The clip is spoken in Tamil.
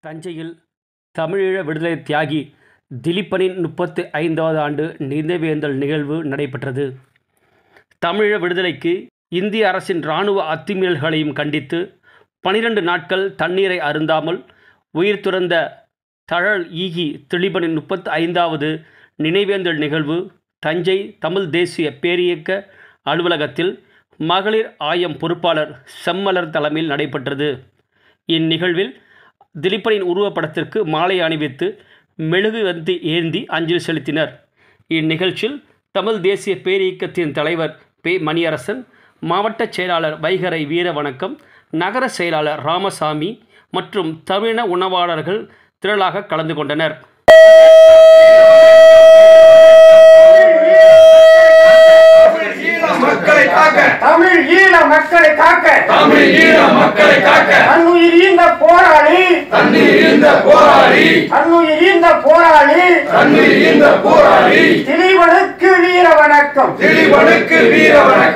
தஞ்சையில் தமிழீழ விடுதலை தியாகி திலீபனின் முப்பத்து ஐந்தாவது ஆண்டு நினைவேந்தல் நிகழ்வு நடைபெற்றது தமிழீழ விடுதலைக்கு இந்திய அரசின் இராணுவ அத்துமீறல்களையும் கண்டித்து பனிரெண்டு நாட்கள் தண்ணீரை அருந்தாமல் உயிர் துறந்த தழல் ஈகி திலீபனின் முப்பத்து ஐந்தாவது நினைவேந்தல் நிகழ்வு தஞ்சை தமிழ் தேசிய பேரியக்க அலுவலகத்தில் மகளிர் ஆயம் பொறுப்பாளர் செம்மலர் தலைமையில் நடைபெற்றது இந்நிகழ்வில் திலீபனின் உருவப்படத்திற்கு மாலை அணிவித்து மெழுகுவர்த்தி ஏந்தி அஞ்சலி செலுத்தினர் இந்நிகழ்ச்சியில் தமிழ் தேசிய பேரியக்கத்தின் தலைவர் பே மணியரசன் மாவட்ட செயலாளர் வைகரை வீர வணக்கம் நகர செயலாளர் ராமசாமி மற்றும் தமிழின உணவாளர்கள் திரளாக கலந்து கொண்டனர் மக்களை காக்க தமிழ் ஈழ மக்களை காக்க தமிழ் ஈழ மக்களை காக்க தன்னுயிர் ஈந்த போராளி தண்ணீர் இந்த போராளி தன்னுயிர் ஈந்த போராளி தண்ணீர் இந்த போராளி திலீபனுக்கு வீர வணக்கம் திலீபனுக்கு வீர வணக்கம்